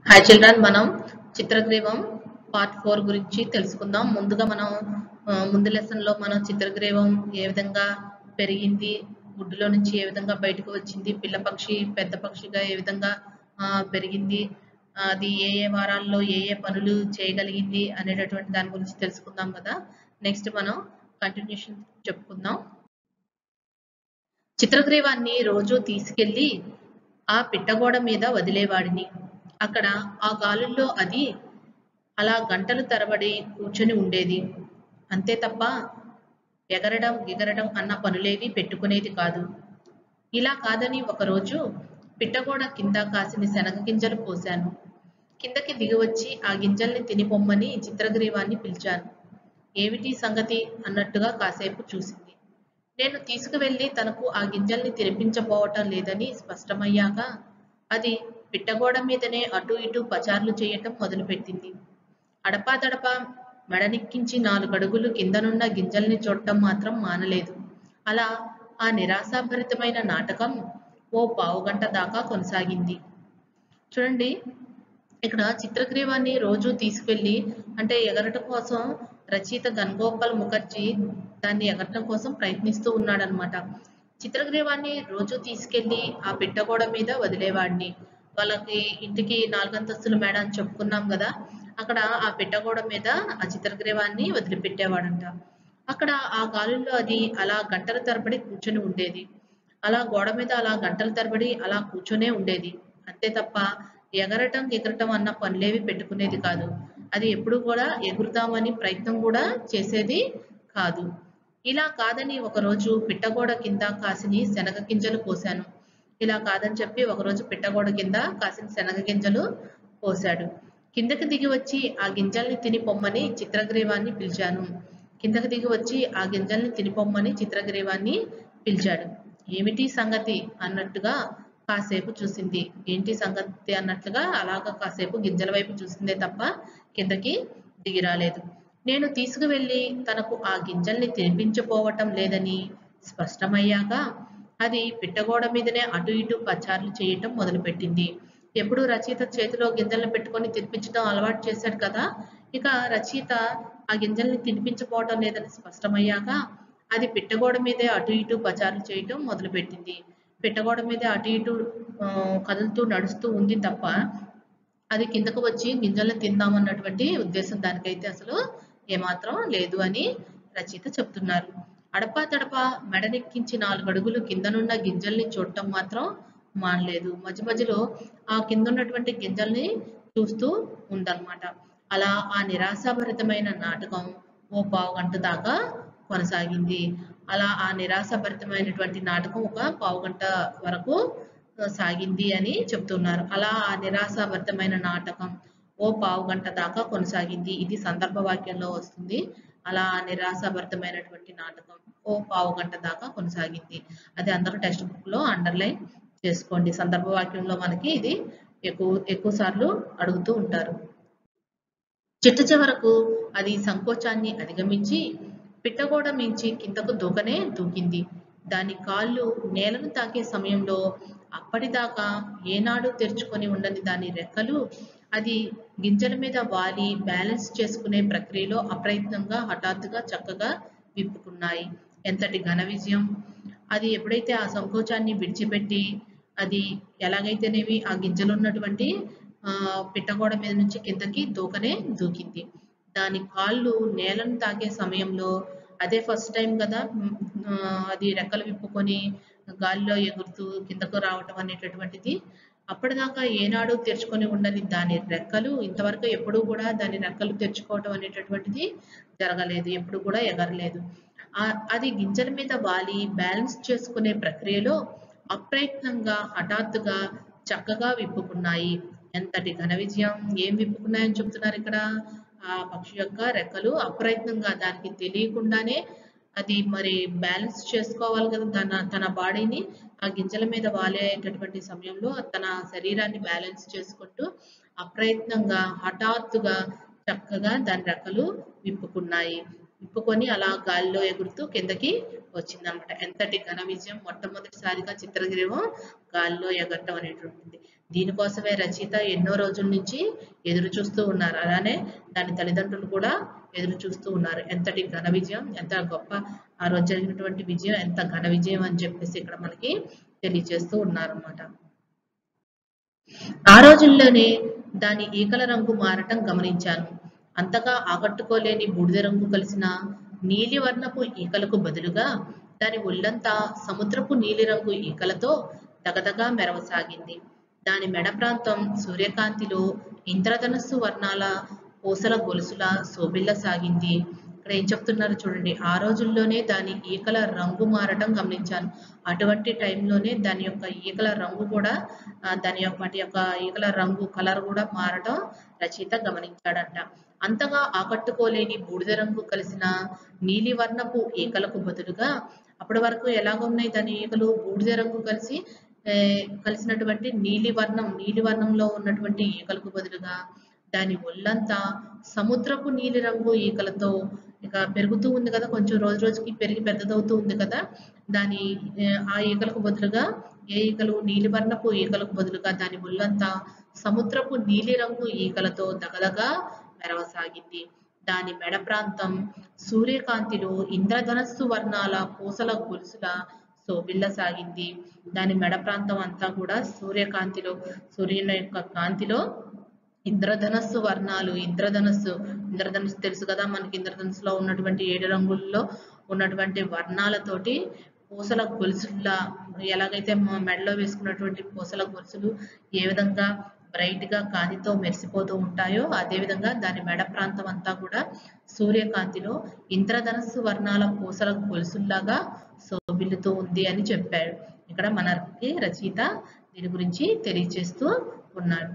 hi children మనం చిత్రగ్రీవం part four గురించి తెలుసుకుందాం ముందుగా మనం ఆ, ముందు లెసన్ లో మనం చిత్రగ్రీవం ఏ విధంగా పెరిగింది గుడ్డులో నుంచి ఏ విధంగా బయటకు వచ్చింది పిల్ల పక్షి పెద్ద పక్షిగా ఏ విధంగా ఆ, పెరిగింది ఆ, అది ఏ ఏ వారాల్లో ఏ ఏ పనులు చేయగలిగింది అనేటటువంటి దాని గురించి తెలుసుకుందాం కదా నెక్స్ట్ మనం కంటిన్యూషన్ చెప్పుకుందాం చిత్రగ్రీవాన్ని రోజు తీసుకెళ్లి ఆ పిట్టగోడ మీద వదిలేవాడిని అక్కడ ఆ గాలుల్లో అది అలా గంటలు తరబడి కూర్చొని ఉండేది అంతే తప్ప ఎగరడం ఎగరడం అన్న పనులేవి పెట్టుకునేది కాదు ఇలా కాదని ఒకరోజు పిట్టగోడ కింద కాసిన శనగ గింజలు పోశాను కిందకి దిగివచ్చి ఆ గింజల్ని తినిపొమ్మని చిత్రగ్రీవాన్ని పిలిచాను ఏమిటి సంగతి అన్నట్టుగా కాసేపు చూసింది నేను తీసుకువెళ్లి తనకు ఆ గింజల్ని తినిపించబోవటం లేదని స్పష్టమయ్యాక అది పిట్టగోడ మీదనే అటు ఇటు పచార్లు చేయటం మొదలుపెట్టింది అడపాదడపా మెడనిక్కించి నాలుగడుగులు కిందనున్న గింజల్ని చూడటం మాత్రం మానలేదు అలా ఆ నిరాశాభరితమైన నాటకం ఓ పావుగంట దాకా కొనసాగింది చూడండి ఇక్కడ చిత్రగ్రీవాన్ని రోజు తీసుకెళ్లి అంటే ఎగరటం కోసం రచయిత గన్గోపాల్ ముఖర్జీ దాన్ని ఎగరటం కోసం ప్రయత్నిస్తూ ఉన్నాడనమాట చిత్రగ్రీవాన్ని రోజు తీసుకెళ్లి ఆ పిట్టగోడ మీద వదిలేవాడిని వాళ్ళకి ఇంటికి నాలుగంతస్తుల మేడ అని చెప్పుకున్నాం కదా అక్కడ ఆ పిట్టగోడ మీద ఆ చిత్రగ్రీవాన్ని వదిలిపెట్టేవాడంట అక్కడ ఆ గాలుల్లో అది అలా గంటల తరబడి కూర్చొని ఉండేది అలా గోడ మీద అలా గంటల తరబడి అలా కూర్చొనే ఉండేది అంతే తప్ప ఎగరటం ఎగరటం అన్న పనులేవి పెట్టుకునేది కాదు అది ఎప్పుడు కూడా ఎగురుదామని ప్రయత్నం కూడా చేసేది కాదు ఇలా కాదని ఒకరోజు పిట్టగోడ కింద కాసిని శనగ గింజలు పోశాను ఇలా కాదని చెప్పి ఒకరోజు పిట్టగోడ కింద కాసిన శనగ గింజలు పోశాడు కిందకి దిగి వచ్చి ఆ గింజల్ని తిని పొమ్మని చిత్రగ్రీవాన్ని పిలిచాను కిందకి దిగి వచ్చి ఆ గింజల్ని తిని పొమ్మని చిత్రగ్రీవాన్ని పిలిచాడు ఏమిటి సంగతి అన్నట్టుగా కాసేపు చూసింది ఏంటి సంగతి అన్నట్లుగా అలాగా కాసేపు గింజల వైపు చూసిందే తప్ప కిందకి దిగి రాలేదు నేను తీసుకువెళ్ళి తనకు ఆ గింజల్ని తినిపించపోవటం లేదని స్పష్టమయ్యాక అది పిట్టగోడ మీదనే అటు ఇటు పచార్లు చేయటం మొదలుపెట్టింది ఎప్పుడు రచయిత చేతిలో గింజల్ని పెట్టుకొని తినిపించడం అలవాటు చేశాడు కదా ఇక రచయిత ఆ గింజల్ని తినిపించపోవటం లేదని స్పష్టమయ్యాక అది పిట్టగోడ మీదే అటు ఇటు పచార్లు చేయటం మొదలుపెట్టింది పిట్టగోడ మీద అటు ఇటు ఆ, కదులుతూ నడుస్తూ ఉంది తప్ప అది కిందకు వచ్చి గింజల్ని తిందామన్నటువంటి ఉద్దేశం దానికైతే అసలు ఏమాత్రం లేదు అని రచయిత చెప్తున్నారు అడపా తడపా మెడనెక్కించి నాలుగు అడుగులు కిందనున్న గింజల్ని చూడటం మాత్రం మానలేదు మధ్య మధ్యలో ఆ కింద ఉన్నటువంటి గింజల్ని చూస్తూ ఉందన్నమాట అలా ఆ నిరాశాభరితమైన నాటకం ఓ పావు గంట దాకా కొనసాగింది అలా ఆ నిరాశాభరితమైనటువంటి నాటకం ఒక పావు గంట వరకు సాగింది అని చెప్తున్నారు అలా ఆ నిరాశాభరితమైన నాటకం ఓ పావు గంట దాకా కొనసాగింది ఇది సందర్భ వాక్యంలో వస్తుంది అలా ఆ నిరాశాభరితమైనటువంటి నాటకం ఓ పావు గంట దాకా కొనసాగింది అది అందరూ టెక్స్ట్ బుక్ లో అండర్లైన్ చేసుకోండి సందర్భ వాక్యంలో మనకి ఇది ఎక్కువ ఎక్కువ సార్లు అడుగుతూ ఉంటారు చిట్ట చివరకు అది సంకోచాన్ని అధిగమించి పిట్టగోడ మించి కిందకు దూకనే దూకింది దాని కాళ్ళు నేలను తాకే సమయంలో అప్పటిదాకా ఏనాడు తెరుచుకొని ఉండని దాని రెక్కలు అది గింజల మీద వాలి బ్యాలెన్స్ చేసుకునే ప్రక్రియలో అప్రయత్నంగా హఠాత్తుగా చక్కగా విప్పుకున్నాయి ఎంతటి ఘన విజయం అది ఎప్పుడైతే ఆ సంకోచాన్ని విడిచిపెట్టి అది ఎలాగైతేనేవి ఆ గింజలు ఉన్నటువంటి ఆ పిట్టగోడ మీద నుంచి కిందకి దూకనే దూకింది దాని కాళ్ళు నేలను తాకే సమయంలో అదే ఫస్ట్ టైం కదా మ్, ఆ, అది రెక్కలు విప్పుకొని గాలిలో ఎగురుతూ కిందకు రావటం అనేటటువంటిది అప్పటిదాకా ఏనాడు తెరుచుకొని ఉండని దాని రెక్కలు ఇంతవరకు ఎప్పుడూ కూడా దాని రెక్కలు తెరుచుకోవటం అనేటటువంటిది జరగలేదు ఎప్పుడు కూడా ఎగరలేదు ఆ- అది గింజల మీద వాలి బ్యాలెన్స్ చేసుకునే ప్రక్రియలో అప్రయత్నంగా హఠాత్తుగా చక్కగా విప్పుకున్నాయి ఎంతటి ఘన విజయం ఏం విప్పుకున్నాయని చెప్తున్నారు ఇక్కడ ఆ పక్షి యొక్క రెక్కలు అప్రయత్నంగా దానికి తెలియకుండానే అది మరి బ్యాలెన్స్ చేసుకోవాలి కదా తన తన బాడీని ఆ గింజల మీద వాలేటటువంటి సమయంలో తన శరీరాన్ని బ్యాలెన్స్ చేసుకుంటూ అప్రయత్నంగా హఠాత్తుగా చక్కగా దాని రెక్కలు విప్పుకున్నాయి విప్పుకొని అలా గాలిలో ఎగురుతూ కిందకి వచ్చిందనమాట ఎంతటి ఘన విజయం మొట్టమొదటిసారిగా చిత్రగ్రీవం గాలిలో ఎగరటం అనేటువంటిది దీనికోసమే రచయిత ఎన్నో రోజుల నుంచి ఎదురు చూస్తూ ఉన్నారు అలానే దాని తల్లిదండ్రులు కూడా ఎదురు చూస్తూ ఉన్నారు ఎంతటి ఘన విజయం ఎంత గొప్ప ఆ రోజు జరిగినటువంటి విజయం ఎంత ఘన విజయం అని చెప్పేసి ఇక్కడ మనకి తెలియజేస్తూ ఉన్నారు అన్నమాట ఆ రోజుల్లోనే దాని ఈకల రంగు మారటం గమనించాను అంతగా ఆకట్టుకోలేని బూడిద రంగు కలిసిన నీలివర్ణపు ఈకలకు బదులుగా దాని ఒళ్ళంతా సముద్రపు నీలిరంగు ఈకలతో దగదగా మెరవసాగింది దాని మెడ ప్రాంతం సూర్యకాంతిలో ఇంద్రధనస్సు వర్ణాల పూసల గొలుసుల శోభిల్లసాగింది ఇక్కడ ఏం చెప్తున్నారు చూడండి ఆ రోజుల్లోనే దాని ఈకల రంగు మారటం గమనించాను అటువంటి టైంలోనే దాని యొక్క ఈకల రంగు కూడా ఆ, దాని యొక్క వాటి యొక్క ఈకల రంగు కలర్ కూడా మారటం రచయిత గమనించాడంట అంతగా ఆకట్టుకోలేని బూడిద రంగు కలిసిన నీలివర్ణపు ఈకలకు బదులుగా అప్పటి వరకు ఎలాగ ఉన్నాయి దాని ఈకలు బూడిద రంగు కలిసి ఏ, కలిసినటువంటి నీలివర్ణం నీలివర్ణంలో ఉన్నటువంటి ఈకలకు బదులుగా దాని ఒళ్ళంతా సముద్రపు నీలి రంగు ఈకలతో ఇక పెరుగుతూ ఉంది కదా కొంచెం రోజు రోజుకి పెరిగి పెద్దదవుతూ ఉంది కదా దాని ఏ, ఆ ఈకలకు బదులుగా ఏ ఈకలు నీలివర్ణపు ఈకలకు బదులుగా దాని ఒళ్ళంతా సముద్రపు నీలి రంగు ఈకలతో దగదగా మెరవసాగింది దాని మెడ ప్రాంతం సూర్యకాంతిలో ఇంద్రధనస్సు వర్ణాల పూసల గొలుసుల శోభిల్లసాగింది దాని మెడ ప్రాంతం అంతా కూడా సూర్యకాంతిలో సూర్యుని యొక్క కాంతిలో ఇంద్రధనస్సు వర్ణాలు ఇంద్రధనస్సు ఇంద్రధనస్సు తెలుసు కదా మనకి ఇంద్రధనస్సులో ఉన్నటువంటి ఏడు రంగుల్లో ఉన్నటువంటి వర్ణాలతోటి పూసల గొలుసుల్లా ఎలాగైతే మా మెడలో వేసుకున్నటువంటి పూసల గొలుసులు ఏ విధంగా బ్రైట్ గా కాంతితో మెరిసిపోతూ ఉంటాయో అదే విధంగా దాని మెడ ప్రాంతం అంతా కూడా సూర్యకాంతిలో ఇంద్రధనస్సు వర్ణాల పూసల గొలుసుల్లాగా శోభిల్లుతూ ఉంది అని చెప్పాడు ఇక్కడ మనకి రచయిత దీని గురించి తెలియజేస్తూ ఉన్నాడు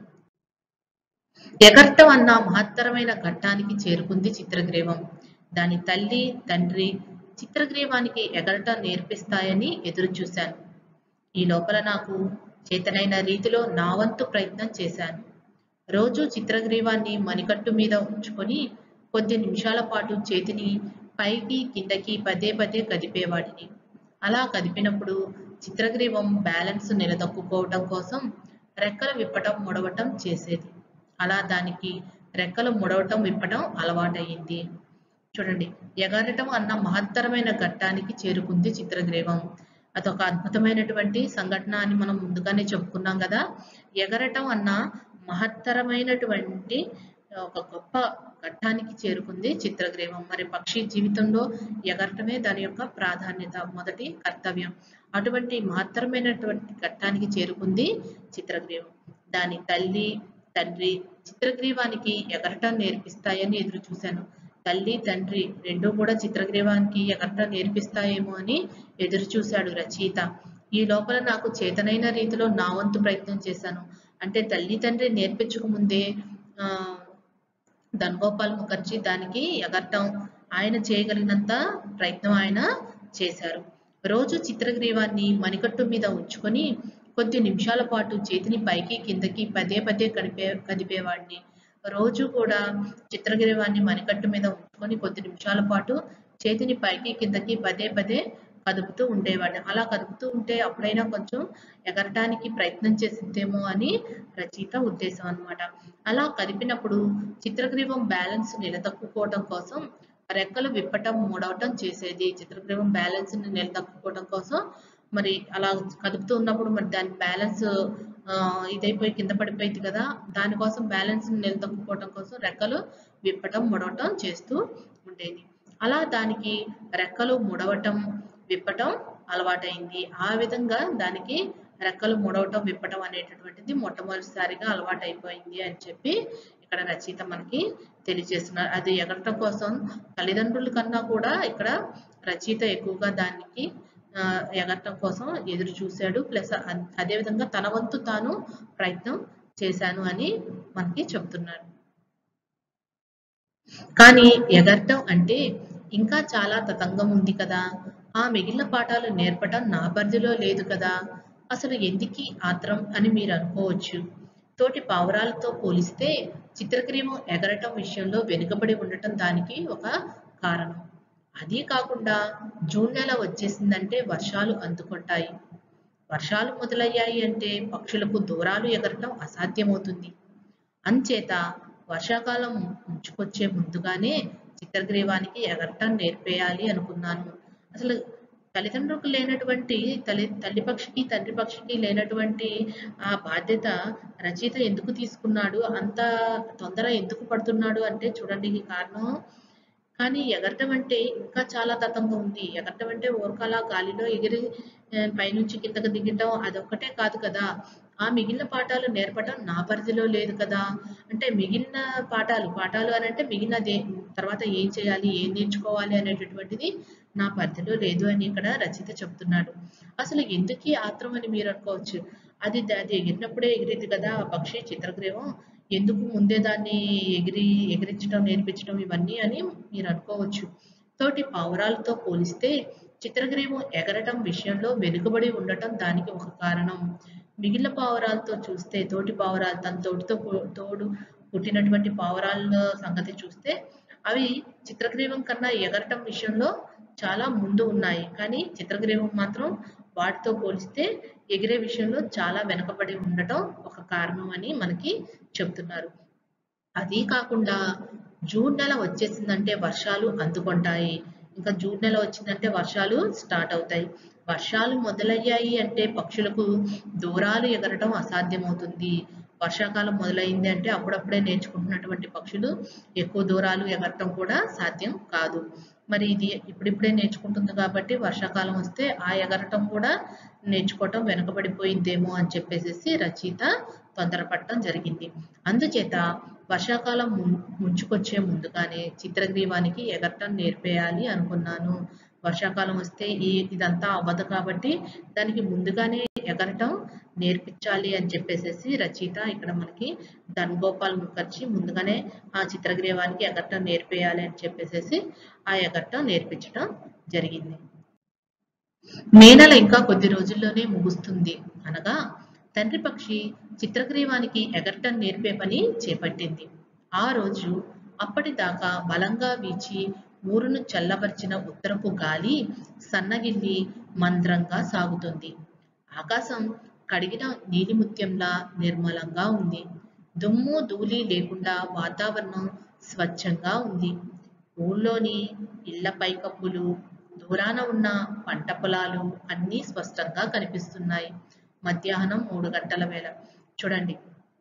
ఎగర్టం అన్న మహత్తరమైన ఘట్టానికి చేరుకుంది చిత్రగ్రీవం దాని తల్లి తండ్రి చిత్రగ్రీవానికి ఎగరటం నేర్పిస్తాయని ఎదురు చూశాను ఈ లోపల నాకు చేతనైన రీతిలో నా వంతు ప్రయత్నం చేశాను రోజు చిత్రగ్రీవాన్ని మణికట్టు మీద ఉంచుకొని కొద్ది నిమిషాల పాటు చేతిని పైకి కిందకి పదే పదే కదిపేవాడిని అలా కదిపినప్పుడు చిత్రగ్రీవం బ్యాలెన్స్ నిలదొక్కుకోవటం కోసం రెక్కలు విప్పటం ముడవటం చేసేది అలా దానికి రెక్కలు ముడవటం విప్పటం అలవాటయ్యింది చూడండి ఎగరటం అన్న మహత్తరమైన ఘట్టానికి చేరుకుంది చిత్రగ్రీవం అదొక అద్భుతమైనటువంటి సంఘటన అని మనం ముందుగానే చెప్పుకున్నాం కదా ఎగరటం అన్న మహత్తరమైనటువంటి ఒక గొప్ప ఘట్టానికి చేరుకుంది చిత్రగ్రీవం మరి పక్షి జీవితంలో ఎగరటమే దాని యొక్క ప్రాధాన్యత మొదటి కర్తవ్యం అటువంటి మహత్తరమైనటువంటి ఘట్టానికి చేరుకుంది చిత్రగ్రీవం దాని తల్లి తండ్రి చిత్రగ్రీవానికి ఎగరటం నేర్పిస్తాయని ఎదురు చూశాను తల్లి తండ్రి రెండూ కూడా చిత్రగ్రీవానికి ఎగరటం నేర్పిస్తాయేమో అని ఎదురు చూశాడు రచయిత ఈ లోపల నాకు చేతనైన రీతిలో నా వంతు ప్రయత్నం చేశాను అంటే తల్లి తండ్రి నేర్పించక ముందే ఆ ధన్గోపాల్ ముఖర్జీ దానికి ఎగరటం ఆయన చేయగలిగినంత ప్రయత్నం ఆయన చేశారు రోజు చిత్రగ్రీవాన్ని మణికట్టు మీద ఉంచుకొని కొద్ది నిమిషాల పాటు చేతిని పైకి కిందకి పదే పదే కడిపే కదిపేవాడిని రోజు కూడా చిత్రగ్రీవాన్ని మణికట్టు మీద ఉంచుకొని కొద్ది నిమిషాల పాటు చేతిని పైకి కిందకి పదే పదే కదుపుతూ ఉండేవాడిని అలా కదుపుతూ ఉంటే అప్పుడైనా కొంచెం ఎగరటానికి ప్రయత్నం చేసిద్దేమో అని రచయిత ఉద్దేశం అన్నమాట అలా కదిపినప్పుడు చిత్రగ్రీవం బ్యాలెన్స్ నిలదొక్కుకోవడం కోసం రెక్కలు విప్పటం మూడవటం చేసేది చిత్రగ్రీవం బ్యాలెన్స్ ని నిలదొక్కుకోవడం కోసం మరి అలా కదుపుతూ ఉన్నప్పుడు మరి దాని బ్యాలెన్స్ ఇదైపోయి కింద పడిపోయింది కదా దానికోసం బ్యాలెన్స్ నిలదొక్కుకోవడం కోసం రెక్కలు విప్పటం ముడవటం చేస్తూ ఉండేది అలా దానికి రెక్కలు ముడవటం విప్పటం అలవాటైంది ఆ విధంగా దానికి రెక్కలు ముడవటం విప్పటం అనేటటువంటిది మొట్టమొదటిసారిగా అలవాటైపోయింది అని చెప్పి ఇక్కడ రచయిత మనకి తెలియజేస్తున్నారు అది ఎగరటం కోసం తల్లిదండ్రుల కన్నా కూడా ఇక్కడ రచయిత ఎక్కువగా దానికి ఆ, ఎగరటం కోసం ఎదురు చూశాడు ప్లస్ అదేవిధంగా తన వంతు తాను ప్రయత్నం చేశాను అని మనకి చెప్తున్నాడు కానీ ఎగరటం అంటే ఇంకా చాలా తతంగం ఉంది కదా ఆ మిగిలిన పాఠాలు నేర్పటం నా పరిధిలో లేదు కదా అసలు ఎందుకీ ఆత్రం అని మీరు అనుకోవచ్చు తోటి పావురాలతో పోలిస్తే చిత్రగ్రీవం ఎగరటం విషయంలో వెనుకబడి ఉండటం దానికి ఒక కారణం అదీ కాకుండా జూన్ నెల వచ్చేసిందంటే వర్షాలు అందుకుంటాయి వర్షాలు మొదలయ్యాయి అంటే పక్షులకు దూరాలు ఎగరటం అసాధ్యమవుతుంది అంచేత వర్షాకాలం ముంచుకొచ్చే ముందుగానే చిత్రగ్రీవానికి ఎగరటం నేర్పేయాలి అనుకున్నాను అసలు తల్లిదండ్రులకు లేనటువంటి తల్లి తల్లి పక్షికి తండ్రి పక్షికి లేనటువంటి ఆ బాధ్యత రచయిత ఎందుకు తీసుకున్నాడు అంత తొందర ఎందుకు పడుతున్నాడు అంటే చూడండి ఈ కారణం కానీ ఎగరటం అంటే ఇంకా చాలా తతంగా ఉంది ఎగరటం అంటే ఊరకాల గాలిలో ఎగిరి ఆ, పైనుంచి కిందకు దిగటం అదొక్కటే కాదు కదా ఆ మిగిలిన పాఠాలు నేర్పటం నా పరిధిలో లేదు కదా అంటే మిగిలిన పాఠాలు పాఠాలు అని అంటే మిగిలిన దే- తర్వాత ఏం చేయాలి ఏం నేర్చుకోవాలి అనేటటువంటిది నా పరిధిలో లేదు అని ఇక్కడ రచయిత చెప్తున్నాడు అసలు ఎందుకు ఈ ఆత్రం అని మీరు అనుకోవచ్చు అది ద- అది ఎగిరినప్పుడే ఎగిరింది కదా ఆ పక్షి చిత్రగ్రీవం ఎందుకు ముందే దాన్ని ఎగిరి ఎగిరించడం నేర్పించడం ఇవన్నీ అని మీరు అనుకోవచ్చు తోటి పావురాలతో పోలిస్తే చిత్రగ్రీవం ఎగరటం విషయంలో వెనుకబడి ఉండటం దానికి ఒక కారణం మిగిలిన పావురాలతో చూస్తే తోటి పావురాలు తన తోటితో పు- తోడు పుట్టినటువంటి పావురాల సంగతి చూస్తే అవి చిత్రగ్రీవం కన్నా ఎగరటం విషయంలో చాలా ముందు ఉన్నాయి కానీ చిత్రగ్రీవం మాత్రం వాటితో పోలిస్తే ఎగిరే విషయంలో చాలా వెనకబడి ఉండటం ఒక కారణం అని మనకి చెప్తున్నారు అది కాకుండా జూన్ నెల వచ్చేసిందంటే వర్షాలు అందుకుంటాయి ఇంకా జూన్ నెల వచ్చిందంటే వర్షాలు స్టార్ట్ అవుతాయి వర్షాలు మొదలయ్యాయి అంటే పక్షులకు దూరాలు ఎగరటం అసాధ్యమవుతుంది వర్షాకాలం మొదలైంది అంటే అప్పుడప్పుడే నేర్చుకుంటున్నటువంటి పక్షులు ఎక్కువ దూరాలు ఎగరటం కూడా సాధ్యం కాదు మరి ఇది ఇప్పుడిప్పుడే నేర్చుకుంటుంది కాబట్టి వర్షాకాలం వస్తే ఆ ఎగరటం కూడా నేర్చుకోవటం వెనుకబడిపోయిందేమో అని చెప్పేసి రచయిత తొందరపడటం జరిగింది అందుచేత వర్షాకాలం ముం- ముంచుకొచ్చే ముందుగానే చిత్రగ్రీవానికి ఎగరటం నేర్పేయాలి అనుకున్నాను వర్షాకాలం వస్తే ఈ ఇదంతా అవ్వదు కాబట్టి దానికి ముందుగానే ఎగరటం నేర్పించాలి అని చెప్పేసి రచయిత ఇక్కడ మనకి ధన్ గోపాల్ ముఖర్జీ ముందుగానే ఆ చిత్రగ్రీవానికి ఎగరటం నేర్పేయాలి అని చెప్పేసి ఆ ఎగరటం నేర్పించటం జరిగింది మే నెల ఇంకా కొద్ది రోజుల్లోనే ముగుస్తుంది అనగా తండ్రి పక్షి చిత్రగ్రీవానికి ఎగరటం నేర్పే పని చేపట్టింది ఆ రోజు అప్పటిదాకా బలంగా వీచి ఊరును చల్లబరిచిన ఉత్తరపు గాలి సన్నగిల్లి మంద్రంగా సాగుతుంది ఆకాశం కడిగిన నీలిముత్యంలా నిర్మలంగా ఉంది దుమ్ము ధూళి లేకుండా వాతావరణం స్వచ్ఛంగా ఉంది ఊళ్ళోని ఇళ్ల పైకప్పులు దూరాన ఉన్న పంట పొలాలు అన్నీ స్పష్టంగా కనిపిస్తున్నాయి మధ్యాహ్నం మూడు గంటల వేళ చూడండి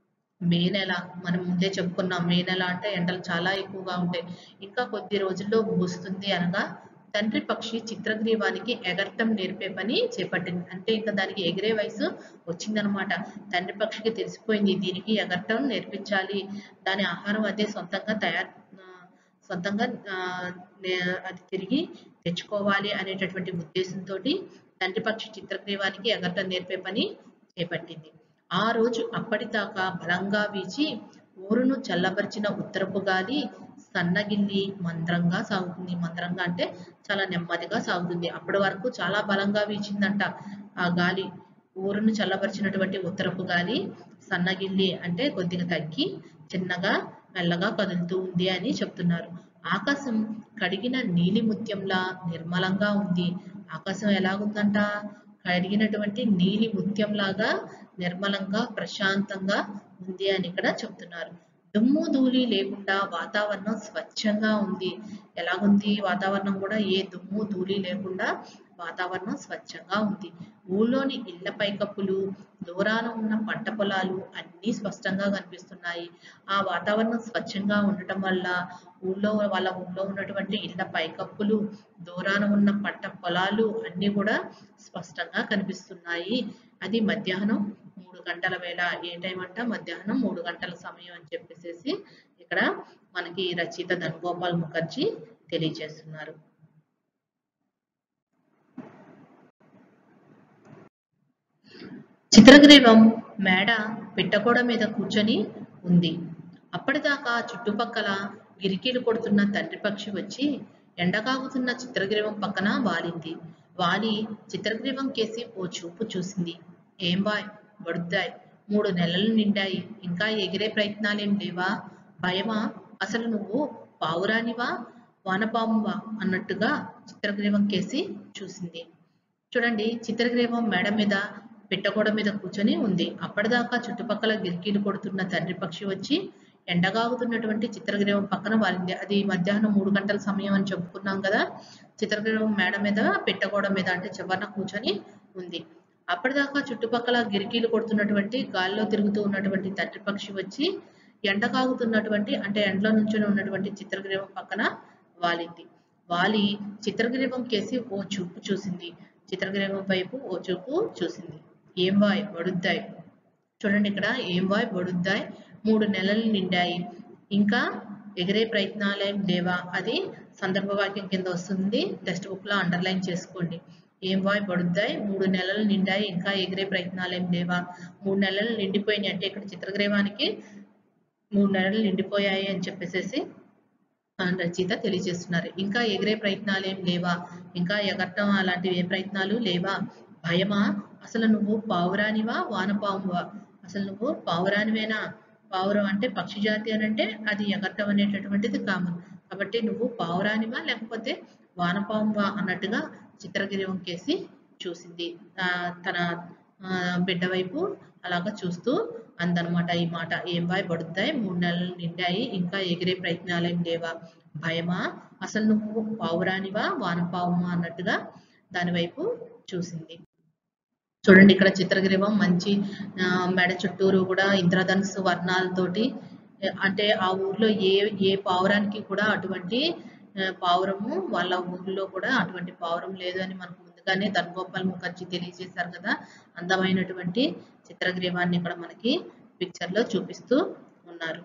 మే నెల మనం ముందే చెప్పుకున్నాం మే నెల అంటే ఎండలు చాలా ఎక్కువగా ఉంటాయి ఇంకా కొద్ది రోజుల్లో ముగుస్తుంది అనగా తండ్రి పక్షి చిత్రగ్రీవానికి ఎగరటం నేర్పే పని చేపట్టింది అంటే ఇంకా దానికి ఎగిరే వయసు వచ్చిందనమాట తండ్రి పక్షికి తెలిసిపోయింది దీనికి ఎగరటం నేర్పించాలి దాని ఆహారం అదే సొంతంగా తయారు ఆ, సొంతంగా ఆ, నే- అది తిరిగి తెచ్చుకోవాలి అనేటటువంటి ఉద్దేశంతో తండ్రి పక్షి చిత్రగ్రీవానికి ఎగరటం నేర్పే పని చేపట్టింది ఆ రోజు అప్పటిదాకా బలంగా వీచి ఊరును చల్లబరిచిన ఉత్తరపు గాలి సన్నగిల్లి మంద్రంగా సాగుతుంది మంద్రంగా అంటే చాలా నెమ్మదిగా సాగుతుంది అప్పటి వరకు చాలా బలంగా వీచిందంట ఆ గాలి ఊరును చల్లబరిచినటువంటి ఉత్తరపు గాలి సన్నగిల్లి అంటే కొద్దిగా తగ్గి చిన్నగా మెల్లగా కదులుతూ ఉంది అని చెప్తున్నారు ఆకాశం కడిగిన నీలి ముత్యంలా నిర్మలంగా ఉంది ఆకాశం ఎలాగుందంట కడిగినటువంటి నీలి ముత్యంలాగా నిర్మలంగా ప్రశాంతంగా ఉంది అని ఇక్కడ చెప్తున్నారు దుమ్ము ధూళి లేకుండా వాతావరణం స్వచ్ఛంగా ఉంది ఎలాగుంది వాతావరణం కూడా ఏ దుమ్ము ధూళి లేకుండా వాతావరణం స్వచ్ఛంగా ఉంది ఊళ్ళోని ఇళ్ల పైకప్పులు దూరాన ఉన్న పంట పొలాలు అన్నీ స్పష్టంగా కనిపిస్తున్నాయి ఆ వాతావరణం స్వచ్ఛంగా ఉండటం వల్ల ఊళ్ళో వాళ్ళ ఊళ్ళో ఉన్నటువంటి ఇళ్ల పైకప్పులు దూరాన ఉన్న పంట పొలాలు అన్నీ కూడా స్పష్టంగా కనిపిస్తున్నాయి అది మధ్యాహ్నం మూడు గంటల వేళ ఏ టైం అంట మధ్యాహ్నం మూడు గంటల సమయం అని చెప్పేసి ఇక్కడ మనకి రచయిత ధన్గోపాల్ ముఖర్జీ తెలియజేస్తున్నారు చిత్రగ్రీవం మేడ పిట్టగోడ మీద కూర్చొని ఉంది అప్పటిదాకా చుట్టుపక్కల గిరికీలు కొడుతున్న తండ్రి పక్షి వచ్చి ఎండకాగుతున్న చిత్రగ్రీవం పక్కన వాలింది వాలి చిత్రగ్రీవం కేసి ఓ చూపు చూసింది ఏం బాయ్ బడుద్దాయ్ మూడు నెలలు నిండాయి ఇంకా ఎగిరే ప్రయత్నాలేం లేవా భయమా అసలు నువ్వు పావురానివా వానపామువా అన్నట్టుగా చిత్రగ్రీవం కేసి చూసింది చూడండి చిత్రగ్రీవం మేడ మీద పిట్టగోడ మీద కూర్చొని ఉంది అప్పటిదాకా చుట్టుపక్కల గిరికీలు కొడుతున్న తండ్రి పక్షి వచ్చి ఎండగాగుతున్నటువంటి చిత్రగ్రీవం పక్కన వాలింది అది మధ్యాహ్నం మూడు గంటల సమయం అని చెప్పుకున్నాం కదా చిత్రగ్రీవం మేడ మీద పిట్టగోడ మీద అంటే చివరన కూర్చొని ఉంది అప్పటిదాకా చుట్టుపక్కల గిరికీలు కొడుతున్నటువంటి గాల్లో తిరుగుతూ ఉన్నటువంటి తండ్రి పక్షి వచ్చి ఎండ కాగుతున్నటువంటి అంటే ఎండలో నుంచొని ఉన్నటువంటి చిత్రగ్రీవం పక్కన వాలింది వాలి చిత్రగ్రీవం కేసి ఓ చూపు చూసింది చిత్రగ్రీవం వైపు ఓ చూపు చూసింది ఏం వాయ్ బడుద్దాయ్ చూడండి ఇక్కడ ఏం వాయ్ బడుద్దాయ్ మూడు నెలలు నిండాయి ఇంకా ఎగిరే ప్రయత్నాలేం లేవా అది సందర్భ వాక్యం కింద వస్తుంది టెక్స్ట్ బుక్ లో అండర్లైన్ చేసుకోండి ఏం వాయ్ పడుద్దాయి మూడు నెలలు నిండాయి ఇంకా ఎగిరే ప్రయత్నాలు ఏం లేవా మూడు నెలలు నిండిపోయినాయి అంటే ఇక్కడ చిత్రగ్రీవానికి మూడు నెలలు నిండిపోయాయి అని చెప్పేసేసి ఆ, రచయిత తెలియజేస్తున్నారు ఇంకా ఎగిరే ప్రయత్నాలు ఏం లేవా ఇంకా ఎగరటం అలాంటివి ఏ ప్రయత్నాలు లేవా భయమా అసలు నువ్వు పావురానివా వానపామువా అసలు నువ్వు పావురానివేనా పావురం అంటే పక్షి జాతి అని అంటే అది ఎగరటం అనేటటువంటిది కామన్ కాబట్టి నువ్వు పావురానివా లేకపోతే వానపామువా అన్నట్టుగా చిత్రగిరివం కేసి చూసింది ఆ, తన ఆ, బిడ్డ వైపు అలాగా చూస్తూ అందనమాట ఈ మాట ఏం బాయ్ పడుతాయి మూడు నెలలు నిండాయి ఇంకా ఎగిరే ప్రయత్నాలు ఏం లేవా భయమా అసలు నువ్వు పావురానివా వానపావుమా అన్నట్టుగా దాని వైపు చూసింది చూడండి ఇక్కడ చిత్రగ్రీవం మంచి ఆ, మెడ చుట్టూరు కూడా ఇంద్రధనుస్సు వర్ణాలతోటి ఆ, అంటే ఆ ఊర్లో ఏ ఏ పావురానికి కూడా అటువంటి ఆ, పావురము వాళ్ళ ఊర్లో కూడా అటువంటి పావురం లేదు అని మనకు ముందుగానే ధన్గోపాల్ ముఖర్జీ తెలియజేశారు కదా అందమైనటువంటి చిత్రగ్రీవాన్ని ఇక్కడ మనకి పిక్చర్ లో చూపిస్తూ ఉన్నారు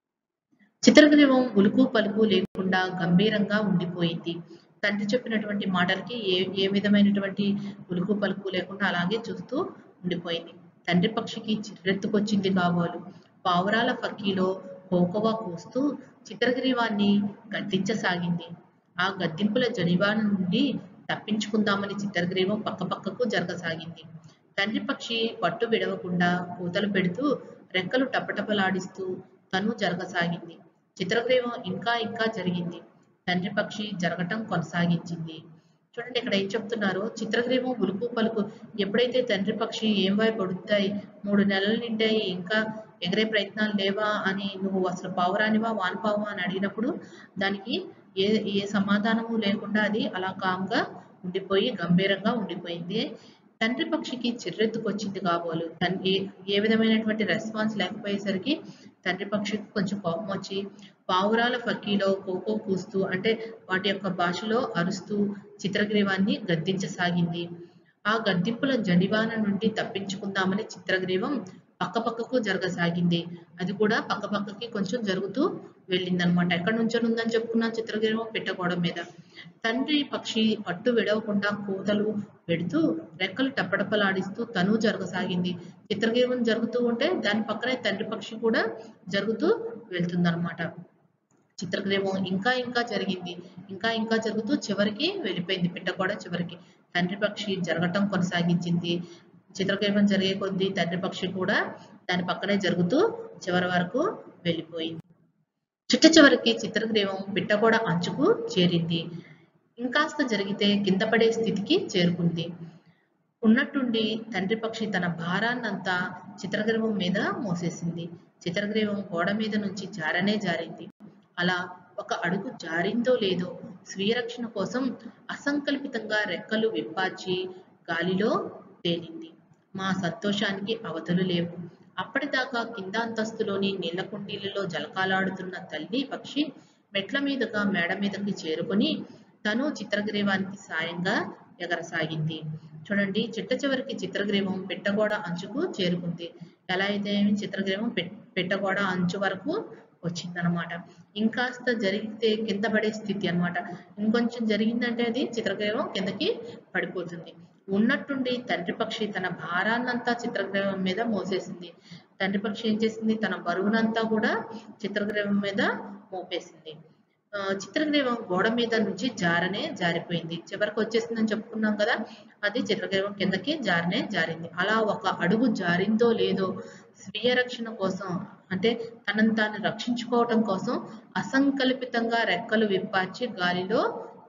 చిత్రగ్రీవం ఉలుకు పలుకు లేకుండా గంభీరంగా ఉండిపోయింది తండ్రి చెప్పినటువంటి మాటలకి ఏ ఏ విధమైనటువంటి ఉలుకు పలుకు లేకుండా అలాగే చూస్తూ ఉండిపోయింది తండ్రి పక్షికి చిర్రెత్తుకొచ్చింది కాబోలు పావురాల ఫక్కీలో కోకవా కూస్తూ చిత్రగ్రీవాన్ని గద్దించసాగింది ఆ గద్దింపుల జనివాన నుండి తప్పించుకుందామని చిత్రగ్రీవం పక్కపక్కకు జరగసాగింది తండ్రి పక్షి పట్టు విడవకుండా కూతలు పెడుతూ రెక్కలు టపటపలాడిస్తూ తను జరగసాగింది చిత్రగ్రీవం ఇంకా ఇంకా జరిగింది తండ్రి పక్షి జరగటం కొనసాగించింది చూడండి ఇక్కడ ఏం చెప్తున్నారు చిత్రగ్రీవం ఉలుపు పలుకు ఎప్పుడైతే తండ్రి పక్షి ఏం వాయి పడుతాయి మూడు నెలలు నిండాయి ఇంకా ఎగిరే ప్రయత్నాలు లేవా అని నువ్వు అసలు పావురానివా వానపావా అని అడిగినప్పుడు దానికి ఏ ఏ సమాధానము లేకుండా అది అలా కామ్గా ఉండిపోయి గంభీరంగా ఉండిపోయింది తండ్రి పక్షికి చిర్రెత్తుకొచ్చింది కాబోలు తన్ ఏ ఏ విధమైనటువంటి రెస్పాన్స్ లేకపోయేసరికి తండ్రి పక్షికి కొంచెం కోపం వచ్చి పావురాల ఫక్కీలో కోకో కూస్తూ అంటే వాటి యొక్క భాషలో అరుస్తూ చిత్రగ్రీవాన్ని గద్దించసాగింది ఆ గద్దింపుల జడివాన నుండి తప్పించుకుందామని చిత్రగ్రీవం పక్కపక్కకు జరగసాగింది అది కూడా పక్కపక్కకి కొంచెం జరుగుతూ వెళ్ళిందనమాట ఎక్కడి నుంచో ఉందని చెప్పుకున్నాం చిత్రగ్రీవం పెట్టకూడడం మీద తండ్రి పక్షి పట్టు విడవకుండా కూతలు పెడుతూ రెక్కలు టప్పటపలాడిస్తూ తను జరగసాగింది చిత్రగ్రీవం జరుగుతూ ఉంటే దాని పక్కనే తండ్రి పక్షి కూడా జరుగుతూ వెళ్తుందన్నమాట చిత్రగ్రీవం ఇంకా ఇంకా జరిగింది ఇంకా ఇంకా జరుగుతూ చివరికి వెళ్ళిపోయింది పిట్ట కూడా చివరికి తండ్రి పక్షి జరగటం కొనసాగించింది చిత్రగ్రీవం జరిగే కొద్దీ తండ్రి పక్షి కూడా దాని పక్కనే జరుగుతూ చివరి వరకు వెళ్ళిపోయింది చిట్ట చివరికి చిత్రగ్రీవం పిట్ట కూడా అంచుకు చేరింది ఇంకాస్త జరిగితే కింద పడే స్థితికి చేరుకుంది ఉన్నట్టుండి తండ్రి పక్షి తన భారాన్నంతా చిత్రగ్రీవం మీద మోసేసింది చిత్రగ్రీవం గోడ మీద నుంచి జారనే జారింది అలా ఒక అడుగు జారిందో లేదో స్వీయ రక్షణ కోసం అసంకల్పితంగా రెక్కలు విప్పార్చి గాలిలో తేలింది మా సంతోషానికి అవధులు లేవు అప్పటిదాకా కింద అంతస్తులోని నీళ్ల కుండీలలో జలకాలాడుతున్న తల్లి పక్షి మెట్ల మీదుగా మేడ మీదకి చేరుకొని తను చిత్రగ్రీవానికి సాయంగా ఎగరసాగింది చూడండి చిట్ట చివరికి చిత్రగ్రీవం పెట్టగోడ అంచుకు చేరుకుంది ఎలా అయితే ఏమి చిత్రగ్రీవం పెట్- పెట్టగోడ అంచు వరకు వచ్చిందనమాట ఇంకాస్త జరిగితే కింద పడే స్థితి అన్నమాట ఇంకొంచెం జరిగిందంటే అది చిత్రగ్రీవం కిందకి పడిపోతుంది ఉన్నట్టుండి తండ్రి పక్షి తన భారాన్నంతా చిత్రగ్రీవం మీద మోసేసింది తండ్రి పక్షి ఏం చేసింది తన బరువునంతా కూడా చిత్రగ్రీవం మీద మోపేసింది ఆ, చిత్రగ్రీవం గోడ మీద నుంచి జారనే జారిపోయింది చివరికి వచ్చేసిందని చెప్పుకున్నాం కదా అది చిత్రగ్రీవం కిందకి జారనే జారింది అలా ఒక అడుగు జారిందో లేదో స్వీయ రక్షణ కోసం అంటే తనను తాను రక్షించుకోవటం కోసం అసంకల్పితంగా రెక్కలు విప్పార్చి గాలిలో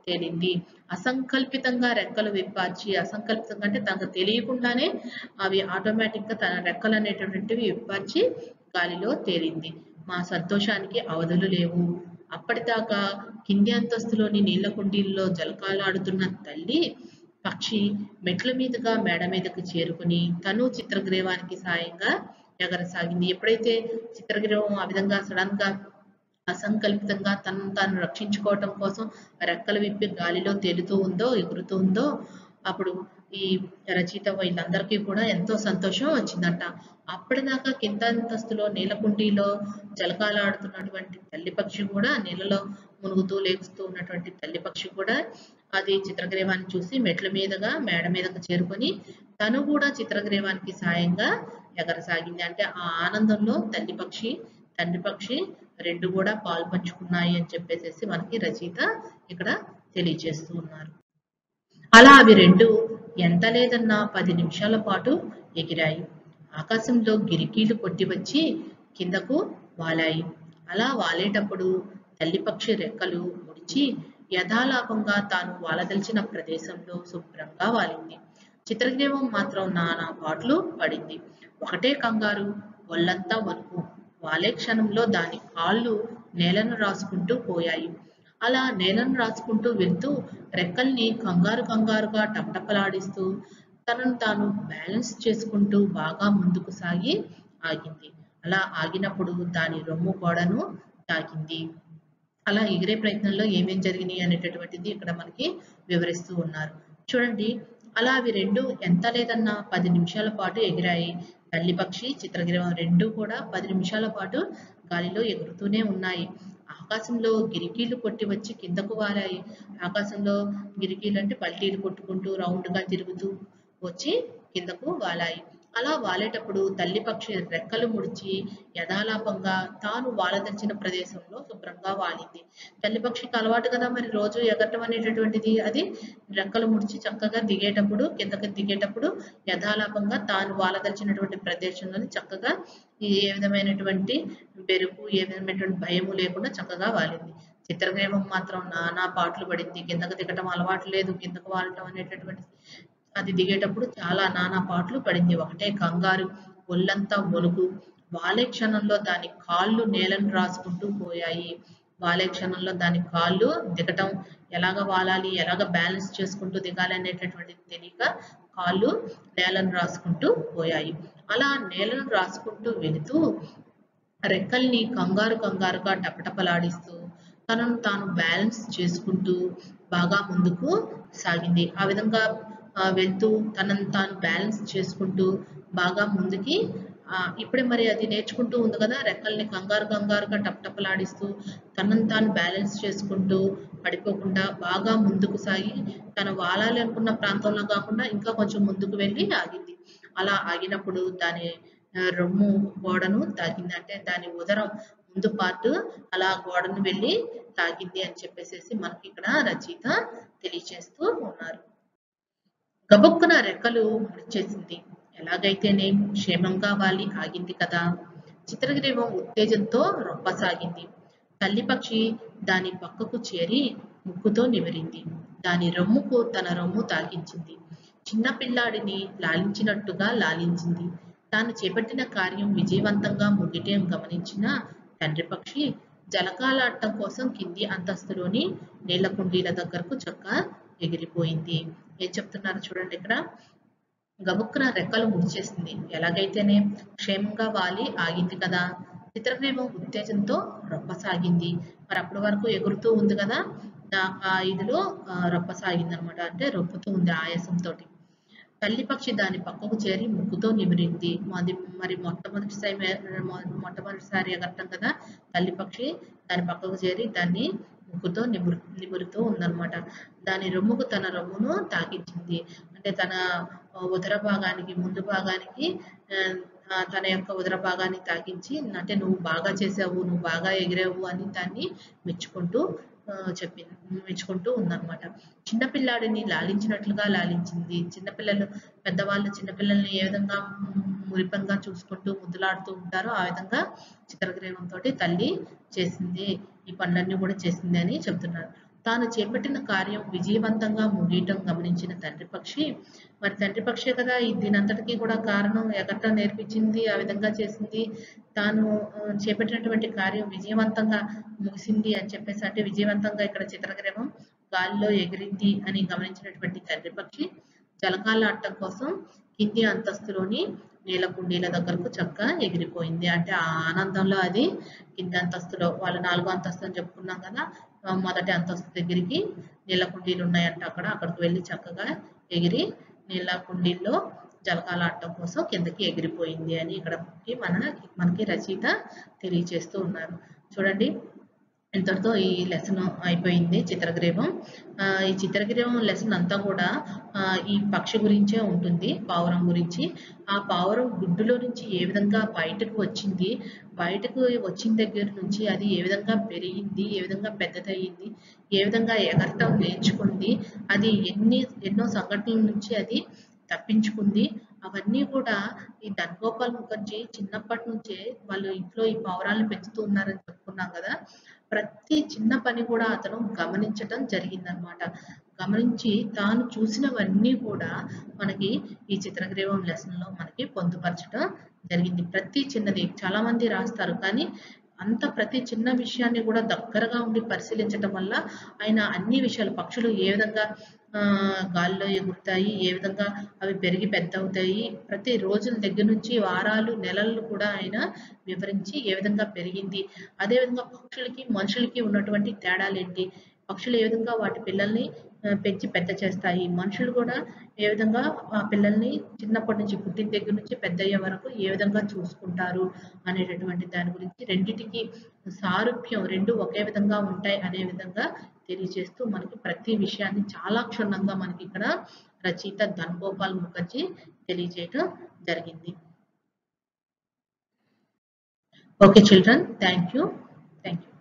తేలింది అసంకల్పితంగా రెక్కలు విప్పార్చి అసంకల్పితంగా అంటే తనకు తెలియకుండానే అవి ఆటోమేటిక్ గా తన రెక్కలు అనేటటువంటివి విప్పార్చి గాలిలో తేలింది మా సంతోషానికి అవధులు లేవు అప్పటిదాకా కింది అంతస్తులోని నీళ్ల కుండీల్లో జలకాలాడుతున్న తల్లి పక్షి మెట్ల మీదుగా మేడ మీదకు చేరుకుని తను చిత్రగ్రీవానికి సాయంగా ఎగరసాగింది ఎప్పుడైతే చిత్రగ్రీవం ఆ విధంగా సడన్ గా అసంకల్పితంగా తనను తాను రక్షించుకోవటం కోసం రెక్కలు విప్పి గాలిలో తేలుతూ ఉందో ఎగురుతూ ఉందో అప్పుడు ఈ రచయిత వీళ్ళందరికీ కూడా ఎంతో సంతోషం వచ్చిందంట అప్పటిదాకా కింద అంతస్తులో నీలకుండీలో జలకాలాడుతున్నటువంటి తల్లి పక్షి కూడా నీళ్ళలో మునుగుతూ లేస్తూ ఉన్నటువంటి తల్లి పక్షి కూడా అది చిత్రగ్రీవాన్ని చూసి మెట్ల మీదుగా మేడ మీదకు చేరుకొని తను కూడా చిత్రగ్రీవానికి సాయంగా ఎగరసాగింది అంటే ఆ ఆనందంలో తల్లి పక్షి తండ్రి పక్షి రెండు కూడా పాలు పంచుకున్నాయి అని చెప్పేసి మనకి రచయిత ఇక్కడ తెలియజేస్తూ ఉన్నారు అలా అవి రెండు ఎంత లేదన్నా పది నిమిషాల పాటు ఎగిరాయి ఆకాశంలో గిరికీలు కొట్టి వచ్చి కిందకు వాలాయి అలా వాలేటప్పుడు తల్లి పక్షి రెక్కలు ముడిచి యథాలాపంగా తాను వాలదలిచిన ప్రదేశంలో శుభ్రంగా వాలింది చిత్రగ్రీవం మాత్రం నానా పాటలు పడింది ఒకటే కంగారు ఒళ్ళంతా వణుకు వాలే క్షణంలో దాని కాళ్ళు నేలను రాసుకుంటూ పోయాయి అలా నేలను రాసుకుంటూ వెళ్తూ రెక్కల్ని కంగారు కంగారుగా టపటపలాడిస్తూ తనను తాను బ్యాలెన్స్ చేసుకుంటూ బాగా ముందుకు సాగి ఆగింది అలా ఆగినప్పుడు దాని రొమ్ము గోడను తాకింది అలా ఎగిరే ప్రయత్నంలో ఏమేం జరిగినాయి అనేటటువంటిది ఇక్కడ మనకి వివరిస్తూ ఉన్నారు చూడండి అలా అవి రెండు ఎంత లేదన్నా పది నిమిషాల పాటు ఎగిరాయి తల్లి పక్షి చిత్రగ్రీవం రెండు కూడా పది నిమిషాల పాటు గాలిలో ఎగురుతూనే ఉన్నాయి ఆకాశంలో గిరికీలు కొట్టి వచ్చి కిందకు వారాయి ఆకాశంలో గిరికీలు అంటే పల్టీలు కొట్టుకుంటూ రౌండ్ గా తిరుగుతూ వచ్చి కిందకు వాలాయి అలా వాలేటప్పుడు తల్లి పక్షి రెక్కలు ముడిచి యథాలాపంగా తాను వాలదలిచిన ప్రదేశంలో శుభ్రంగా వాలింది తల్లి పక్షికి అలవాటు కదా మరి రోజు ఎగరటం అనేటటువంటిది అది రెక్కలు ముడిచి చక్కగా దిగేటప్పుడు కిందకి దిగేటప్పుడు యథాలాపంగా తాను వాలదలిచినటువంటి ప్రదేశంలోని చక్కగా ఏ విధమైనటువంటి బెరుకు ఏ విధమైనటువంటి భయము లేకుండా చక్కగా వాలింది చిత్రగ్రీవం మాత్రం నానా పాటలు పడింది కిందకు దిగటం అలవాటు లేదు కిందకు వాలటం అనేటటువంటి అది దిగేటప్పుడు చాలా నానా పాటలు పడింది ఒకటే కంగారు ఒళ్ళంతా వణుకు వాలే క్షణంలో దాని కాళ్ళు నేలను రాసుకుంటూ పోయాయి వాలే క్షణంలో దాని కాళ్ళు దిగటం ఎలాగ వాలాలి ఎలాగ బ్యాలెన్స్ చేసుకుంటూ దిగాలి అనేటటువంటిది తెలియక కాళ్ళు నేలను రాసుకుంటూ పోయాయి అలా నేలను రాసుకుంటూ వెళుతూ రెక్కల్ని కంగారు కంగారుగా టపటపలాడిస్తూ తనను తాను బ్యాలెన్స్ చేసుకుంటూ బాగా ముందుకు సాగింది ఆ విధంగా ఆ, వెళ్తూ తనను తాను బ్యాలెన్స్ చేసుకుంటూ బాగా ముందుకి ఆ, ఇప్పుడే మరి అది నేర్చుకుంటూ ఉంది కదా రెక్కల్ని కంగారు కంగారుగా టపటపలాడిస్తూ తనను తాను బ్యాలెన్స్ చేసుకుంటూ పడిపోకుండా బాగా ముందుకు సాగి తను వాలాలి అనుకున్న ప్రాంతంలో కాకుండా ఇంకా కొంచెం ముందుకు వెళ్ళి ఆగింది అలా ఆగినప్పుడు దాని ఆ, రొమ్ము గోడను తాకింది అంటే దాని ఉదరం ముందు పార్ట్ అలా గోడను వెళ్ళి తాకింది అని చెప్పేసి మనకి ఇక్కడ రచయిత తెలియచేస్తూ ఉన్నారు గబుక్కున రెక్కలు ముడిచేసింది ఎలాగైతేనే క్షేమంగా వాలి ఆగింది కదా చిత్రగ్రీవం ఉత్తేజంతో రొప్పసాగింది తల్లి పక్షి దాని పక్కకు చేరి ముక్కుతో నిమిరింది దాని రొమ్ముకు తన రొమ్ము తాకించింది చిన్న పిల్లాడిని లాలించినట్టుగా లాలించింది తాను చేపట్టిన కార్యం విజయవంతంగా ముగిటం గమనించిన తండ్రి పక్షి జలకాలాడటం కోసం కింది అంతస్తులోని నీళ్ల కుండీల దగ్గరకు చక్క ఎగిరిపోయింది ఏం చెప్తున్నారు చూడండి ఇక్కడ గబుక్కున రెక్కలు ముడిచేసింది ఎలాగైతేనే క్షేమంగా వాలి ఆగింది కదా చిత్రగ్రీవం ఉత్తేజంతో రొప్పసాగింది మరి అప్పటి వరకు ఎగురుతూ ఉంది కదా దా- ఆ ఇదిలో ఆ, రొప్పసాగింది అనమాట అంటే రొప్పుతూ ఉంది ఆయాసంతో తల్లి పక్షి దాని పక్కకు చేరి ముక్కుతో నిమిరింది అది మరి మొట్టమొదటిసారి మొ- మొట్టమొదటిసారి ఎగరటం కదా తల్లి పక్షి దాని పక్కకు చేరి దాన్ని ముక్కుతో నిమురు నిమురుతూ ఉందన్నమాట దాని రొమ్ముకు తన రొమ్మును తాకించింది అంటే తన ఆ, ఉదర భాగానికి ముందు భాగానికి ఆ, ఆ, తన యొక్క ఉదర భాగాన్ని తాకించి అంటే నువ్వు బాగా చేసావు నువ్వు బాగా ఎగిరావు అని దాన్ని మెచ్చుకుంటూ ఆ, చెప్పింది మెచ్చుకుంటూ ఉందన్నమాట చిన్నపిల్లాడిని లాలించినట్లుగా లాలించింది చిన్నపిల్లలు పెద్దవాళ్ళు చిన్నపిల్లల్ని ఏ విధంగా మ్, మురిపంగా చూసుకుంటూ ముద్దులాడుతూ ఉంటారో ఆ విధంగా చిత్రగ్రీవంతో తల్లి చేసింది ఈ పనులన్నీ కూడా చేసింది అని చెప్తున్నారు తాను చేపట్టిన కార్యం విజయవంతంగా ముగియటం గమనించిన తండ్రి పక్షి మరి తండ్రి పక్షే కదా ఈ దీనంతటికీ కూడా కారణం ఎగట్ట నేర్పించింది ఆ విధంగా చేసింది తాను ఆ, చేపట్టినటువంటి కార్యం విజయవంతంగా ముగిసింది అని చెప్పేసి అంటే విజయవంతంగా ఇక్కడ చిత్రగ్రహం గాలిలో ఎగిరింది అని గమనించినటువంటి తండ్రి పక్షి జలకాల ఆడటం కోసం కింది అంతస్తులోని నీల కుండీల దగ్గరకు చక్కగా ఎగిరిపోయింది అంటే ఆ ఆనందంలో అది కింది అంతస్తులో వాళ్ళు నాలుగో అంతస్తు అని చెప్పుకున్నాం కదా ఆ మొదటి అంతస్తు దగ్గరికి నీళ్ళ కుండీలు ఉన్నాయంట అక్కడ అక్కడికి వెళ్ళి చక్కగా ఎగిరి నీళ్ళ కుండీల్లో జలకాల ఆడటం కోసం కిందకి ఎగిరిపోయింది అని ఇక్కడ మన మనకి రచయిత తెలియచేస్తూ ఉన్నారు చూడండి ఇంతటితో ఈ లెసన్ అయిపోయింది చిత్రగ్రీవం ఆ, ఈ చిత్రగ్రీవం లెసన్ అంతా కూడా ఆ, ఈ పక్షి గురించే ఉంటుంది పావురం గురించి ఆ పావురం గుడ్డులో నుంచి ఏ విధంగా బయటకు వచ్చింది బయటకు వచ్చిన దగ్గర నుంచి అది ఏ విధంగా పెరిగింది ఏ విధంగా పెద్దదయ్యింది ఏ విధంగా ఎగరటం నేర్చుకుంది అది ఎన్ని ఎన్నో సంఘటనల నుంచి అది తప్పించుకుంది అవన్నీ కూడా ఈ ధన్గోపాల్ ముఖర్జీ చిన్నప్పటి నుంచే వాళ్ళు ఇంట్లో ఈ పావురాలను పెంచుతూ ఉన్నారని చెప్పుకున్నాం కదా ప్రతి చిన్న పని కూడా అతను గమనించటం జరిగిందనమాట గమనించి తాను చూసినవన్నీ కూడా మనకి ఈ చిత్రగ్రీవం లెసన్ లో మనకి పొందుపరచడం జరిగింది ప్రతి చిన్నది చాలా మంది రాస్తారు కానీ అంత ప్రతి చిన్న విషయాన్ని కూడా దగ్గరగా ఉండి పరిశీలించటం వల్ల ఆయన అన్ని విషయాలు పక్షులు ఏ విధంగా ఆ, గాల్లో ఎగురుతాయి ఏ విధంగా అవి పెరిగి పెద్ద అవుతాయి ప్రతి రోజుల దగ్గర నుంచి వారాలు నెలలు కూడా ఆయన వివరించి ఏ విధంగా పెరిగింది అదే విధంగా పక్షులకి మనుషులకి ఉన్నటువంటి తేడాలు ఏంటి పక్షులు ఏ విధంగా వాటి పిల్లల్ని ఆ, పెంచి పెద్ద చేస్తాయి మనుషులు కూడా ఏ విధంగా ఆ పిల్లల్ని చిన్నప్పటి నుంచి పుట్టిన దగ్గర నుంచి పెద్ద అయ్యే వరకు ఏ విధంగా చూసుకుంటారు అనేటటువంటి దాని గురించి రెండిటికి సారూప్యం రెండు ఒకే విధంగా ఉంటాయి అనే విధంగా తెలియజేస్తూ మనకి ప్రతి విషయాన్ని చాలా క్షుణ్ణంగా మనకి ఇక్కడ రచయిత ధన్గోపాల్ ముఖర్జీ తెలియజేయటం జరిగింది okay children thank you thank you